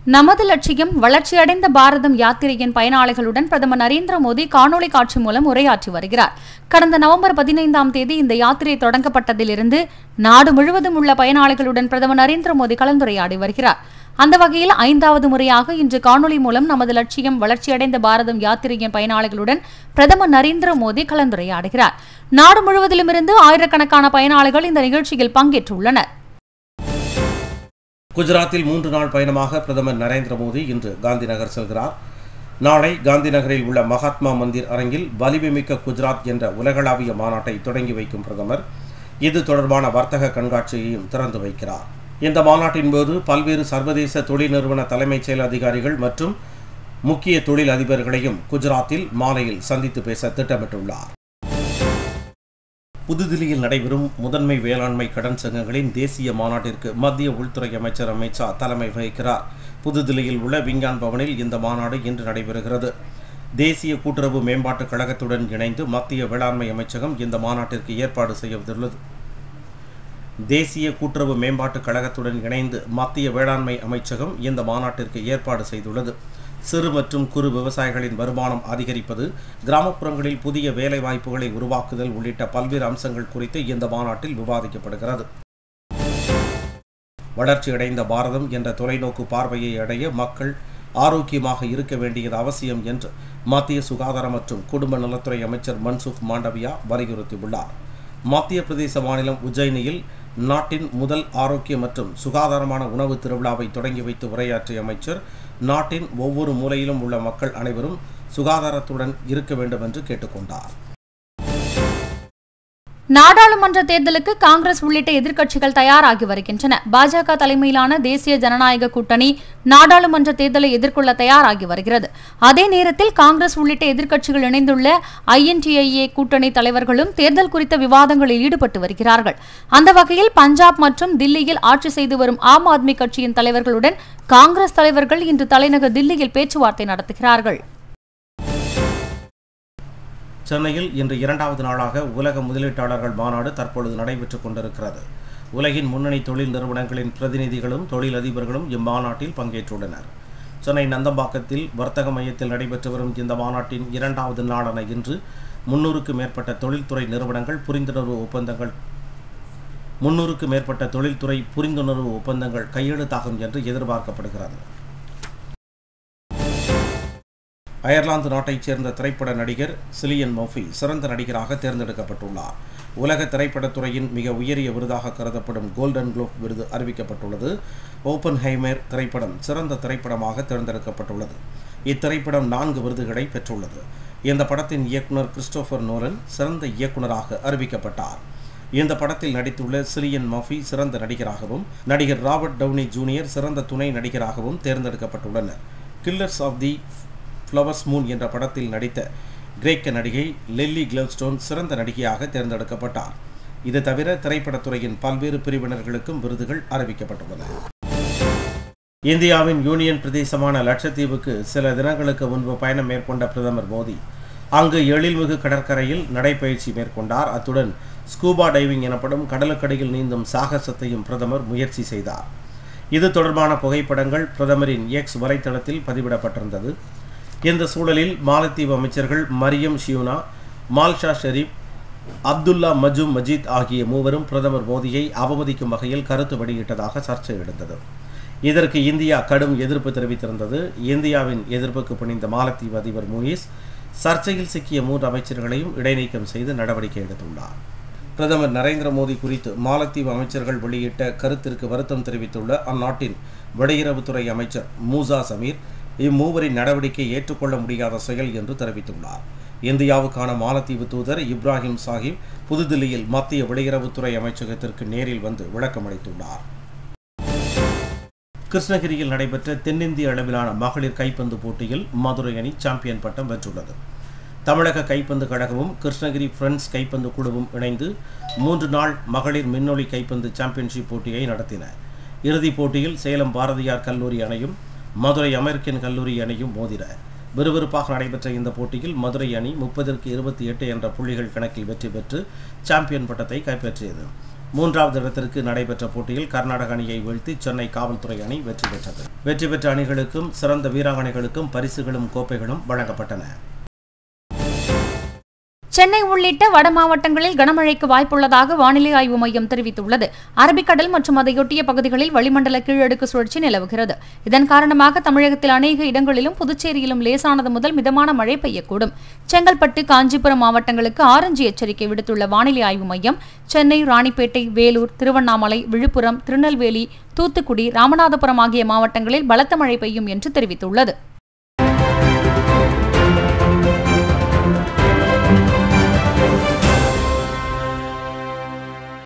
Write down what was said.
நமது லட்சியம் வளர்ச்சியடைந்த பாரதம் யாத்திரையின் பயனாளிகளுடன் பிரதமர் நரேந்திர மோடி காணொலி காட்சி மூலம் உரையாற்றி வருகிறார் கடந்த நவம்பர் பதினைந்தாம் தேதி இந்த யாத்திரை தொடங்கப்பட்டதிலிருந்து நாடு முழுவதும் உள்ள பயனாளிகளுடன் பிரதமர் நரேந்திர மோடி கலந்துரையாடி வருகிறார் அந்த வகையில் ஐந்தாவது முறையாக இன்று காணொலி மூலம் நமது லட்சியம் வளர்ச்சியடைந்த பாரதம் யாத்திரையின் பயனாளிகளுடன் பிரதமர் நரேந்திர மோடி கலந்துரையாடுகிறார் நாடு முழுவதிலுமிருந்து ஆயிரக்கணக்கான பயனாளிகள் இந்த நிகழ்ச்சியில் பங்கேற்றுள்ளனர் குஜராத்தில் மூன்று நாள் பயணமாக பிரதமர் நரேந்திர மோடி இன்று காந்தி நகர் செல்கிறார் நாளை காந்தி நகரில் உள்ள மகாத்மா மந்திர் அரங்கில் வலிமைமிக்க குஜராத் என்ற உலகளாவிய மாநாட்டை தொடங்கி வைக்கும் பிரதமர் இது தொடர்பான வர்த்தக கண்காட்சியையும் திறந்து வைக்கிறார் இந்த மாநாட்டின் போது பல்வேறு சர்வதேச தொழில் நிறுவன தலைமைச் செயல் அதிகாரிகள் மற்றும் முக்கிய தொழில் அதிபர்களையும் குஜராத்தில் மாலையில் சந்தித்து பேச திட்டமிட்டுள்ளார் புதுதில்லியில் நடைபெறும் முதன்மை வேளாண்மை கடன் சங்கங்களின் தேசிய மாநாட்டிற்கு மத்திய உள்துறை அமைச்சர் அமித் ஷா தலைமை வகிக்கிறார் புதுதில்லியில் உள்ள விஞ்ஞான் பவனில் இந்த மாநாடு இன்று நடைபெறுகிறது தேசிய கூட்டுறவு மேம்பாட்டுக் கழகத்துடன் இணைந்து மத்திய வேளாண்மை அமைச்சகம் இந்த மாநாட்டிற்கு ஏற்பாடு செய்துள்ளது தேசிய கூட்டுறவு மேம்பாட்டுக் கழகத்துடன் இணைந்து மத்திய வேளாண்மை அமைச்சகம் இந்த மாநாட்டிற்கு ஏற்பாடு செய்துள்ளது சிறு மற்றும் குறு விவசாயிகளின் வருமானம் அதிகரிப்பது கிராமப்புறங்களில் புதிய வேலை வாய்ப்புகளை உருவாக்குதல் உள்ளிட்ட பல்வேறு அம்சங்கள் குறித்து இந்த மாநாட்டில் விவாதிக்கப்படுகிறது வளர்ச்சியடைந்த பாரதம் என்ற தொலைநோக்கு பார்வையை அடைய மக்கள் ஆரோக்கியமாக இருக்க வேண்டியது அவசியம் என்று மத்திய சுகாதார மற்றும் குடும்ப நலத்துறை அமைச்சர் மன்சுக் மாண்டவியா வலியுறுத்தியுள்ளார் மத்திய பிரதேச மாநிலம் உஜ்ஜயினியில் நாட்டின் முதல் ஆரோக்கிய மற்றும் சுகாதாரமான உணவு திருவிழாவை தொடங்கி வைத்து உரையாற்றிய அமைச்சர் நாட்டின் ஒவ்வொரு மூலையிலும் உள்ள மக்கள் அனைவரும் சுகாதாரத்துடன் இருக்க வேண்டும் என்று கேட்டுக்கொண்டார் நாடாளுமன்ற தேர்தலுக்கு காங்கிரஸ் உள்ளிட்ட எதிர்க்கட்சிகள் தயாராகி வருகின்றன பாஜக தலைமையிலான தேசிய ஜனநாயக கூட்டணி நாடாளுமன்ற தேர்தலை எதிர்கொள்ள தயாராகி வருகிறது அதே நேரத்தில் காங்கிரஸ் உள்ளிட்ட எதிர்க்கட்சிகள் இணைந்துள்ள ஐஎன்டிஐஏ கூட்டணி தலைவர்களும் தேர்தல் குறித்த விவாதங்களில் ஈடுபட்டு வருகிறார்கள் அந்த வகையில் பஞ்சாப் மற்றும் தில்லியில் ஆட்சி செய்து வரும் ஆம் ஆத்மி கட்சியின் தலைவர்களுடன் காங்கிரஸ் தலைவர்கள் இன்று தலைநகர் தில்லியில் பேச்சுவார்த்தை நடத்துகிறார்கள் சென்னையில் இன்று இரண்டாவது நாளாக உலக முதலீட்டாளர்கள் மாநாடு தற்பொழுது நடைபெற்றுக் கொண்டிருக்கிறது உலகின் முன்னணி தொழில் நிறுவனங்களின் பிரதிநிதிகளும் தொழிலதிபர்களும் இம்மாநாட்டில் பங்கேற்றுள்ளனர் சென்னை நந்தம்பாக்கத்தில் வர்த்தக மையத்தில் நடைபெற்று வரும் இந்த மாநாட்டின் இரண்டாவது நாளான இன்று முன்னூறுக்கு மேற்பட்ட தொழில்துறை நிறுவனங்கள் புரிந்துணர்வு ஒப்பந்தங்கள் முன்னூறுக்கு மேற்பட்ட தொழில்துறை புரிந்துணர்வு ஒப்பந்தங்கள் கையெழுத்தாகும் என்று எதிர்பார்க்கப்படுகிறது அயர்லாந்து நாட்டைச் சேர்ந்த திரைப்பட நடிகர் சிலியன் மோஃபி சிறந்த நடிகராக தேர்ந்தெடுக்கப்பட்டுள்ளார் உலக திரைப்படத்துறையின் மிக உயரிய விருதாக கருதப்படும் கோல்டன் குளோப் விருது அறிவிக்கப்பட்டுள்ளது ஓப்பன் ஹைமேர் திரைப்படம் சிறந்த திரைப்படமாக தேர்ந்தெடுக்கப்பட்டுள்ளது இத்திரைப்படம் நான்கு விருதுகளை பெற்றுள்ளது இந்த படத்தின் இயக்குனர் கிறிஸ்டோபர் நோலன் சிறந்த இயக்குனராக அறிவிக்கப்பட்டார் இந்த படத்தில் நடித்துள்ள சிலியன் மஃபி சிறந்த நடிகராகவும் நடிகர் ராபர்ட் டவுனி ஜூனியர் சிறந்த துணை நடிகராகவும் தேர்ந்தெடுக்கப்பட்டுள்ளனர் killers of the flowers moon என்ற படத்தில் நடித்த கிரேக்க நடிகை லெல்லி கிளவ்ஸ்டோன் சிறந்த நடிகையாக தேர்ந்தெடுக்கப்பட்டார் இது தவிர திரைப்படத்துறையின் பல்வேறு பிரிவினர்களுக்கும் விருதுகள் அறிவிக்கப்பட்டுள்ளன இந்தியாவின் யூனியன் பிரதேசமான லட்சத்தீவுக்கு சில தினங்களுக்கு முன்பு பயணம் மேற்கொண்ட பிரதமர் மோடி அங்கு எழில்மிகு கடற்கரையில் நடைபயிற்சி மேற்கொண்டார் அத்துடன் ஸ்கூபா டைவிங் எனப்படும் கடலுக்கடியில் நீந்தும் சாகசத்தையும் பிரதமர் முயற்சி செய்தார் இது தொடர்பான புகைப்படங்கள் பிரதமரின் எக்ஸ் வலைத்தளத்தில் பதிவிடப்பட்டிருந்தது இந்த சூழலில் மாலத்தீவு அமைச்சர்கள் மரியம் ஷியூனா மால்ஷா ஷெரீப் அப்துல்லா மஜூம் மஜீத் ஆகிய மூவரும் பிரதமர் மோடியை அவமதிக்கும் வகையில் கருத்து வெளியிட்டதாக சர்ச்சை எழுந்தது இதற்கு இந்தியா கடும் எதிர்ப்பு தெரிவித்திருந்தது இந்தியாவின் எதிர்ப்புக்கு பணிந்த மாலத்தீவு அதிபர் மூயிஸ் சர்ச்சையில் சிக்கிய மூன்று அமைச்சர்களையும் இடைநீக்கம் செய்து நடவடிக்கை எடுத்துள்ளார் பிரதமர் நரேந்திர மோடி குறித்து மாலத்தீவு அமைச்சர்கள் வெளியிட்ட கருத்திற்கு வருத்தம் தெரிவித்துள்ள அந்நாட்டின் வெளியுறவுத்துறை அமைச்சர் மூசா சமீர் இம்மூவரின் நடவடிக்கை ஏற்றுக்கொள்ள முடியாத செயல் என்று தெரிவித்துள்ளார் இந்தியாவுக்கான மாலத்தீவு தூதர் இப்ராஹிம் சாஹிப் புதுதில்லியில் மத்திய வெளியுறவுத்துறை அமைச்சகத்திற்கு நேரில் வந்து விளக்கமளித்துள்ளார் கிருஷ்ணகிரியில் நடைபெற்ற தென்னிந்திய அளவிலான மகளிர் கைப்பந்து போட்டியில் மதுரை அணி சாம்பியன் பட்டம் வென்றுள்ளது தமிழக கைப்பந்து கழகமும் கிருஷ்ணகிரி ஃப்ரெண்ட்ஸ் கைப்பந்து குழுவும் இணைந்து மூன்று நாள் மகளிர் மின்னொளி கைப்பந்து சாம்பியன்ஷிப் போட்டியை நடத்தின இறுதிப் போட்டியில் சேலம் பாரதியார் கல்லூரி அணியும் மதுரை அமெரிக்கன் கல்லூரி அணியும் மோதின விறுவிறுப்பாக நடைபெற்ற இந்த போட்டியில் மதுரை அணி முப்பதற்கு இருபத்தி எட்டு என்ற புள்ளிகள் கணக்கில் வெற்றி பெற்று சாம்பியன் பட்டத்தை கைப்பற்றியது மூன்றாவது இடத்திற்கு நடைபெற்ற போட்டியில் கர்நாடக அணியை வீழ்த்தி சென்னை காவல்துறை அணி வெற்றி பெற்றது வெற்றி பெற்ற அணிகளுக்கும் சிறந்த வீராங்கனைகளுக்கும் பரிசுகளும் கோப்பைகளும் வழங்கப்பட்டன சென்னை உள்ளிட்ட வட மாவட்டங்களில் கனமழைக்கு வாய்ப்புள்ளதாக வானிலை ஆய்வு மையம் தெரிவித்துள்ளது அரபிக்கடல் மற்றும் அதையொட்டிய பகுதிகளில் வளிமண்டல கீழடுக்கு சுழற்சி நிலவுகிறது இதன் காரணமாக தமிழகத்தில் அநேக இடங்களிலும் புதுச்சேரியிலும் லேசானது முதல் மிதமான மழை பெய்யக்கூடும் செங்கல்பட்டு காஞ்சிபுரம் மாவட்டங்களுக்கு ஆரஞ்சு எச்சரிக்கை விடுத்துள்ள வானிலை ஆய்வு மையம் சென்னை ராணிப்பேட்டை வேலூர் திருவண்ணாமலை விழுப்புரம் திருநெல்வேலி தூத்துக்குடி ராமநாதபுரம் ஆகிய மாவட்டங்களில் பலத்த மழை பெய்யும் என்று தெரிவித்துள்ளது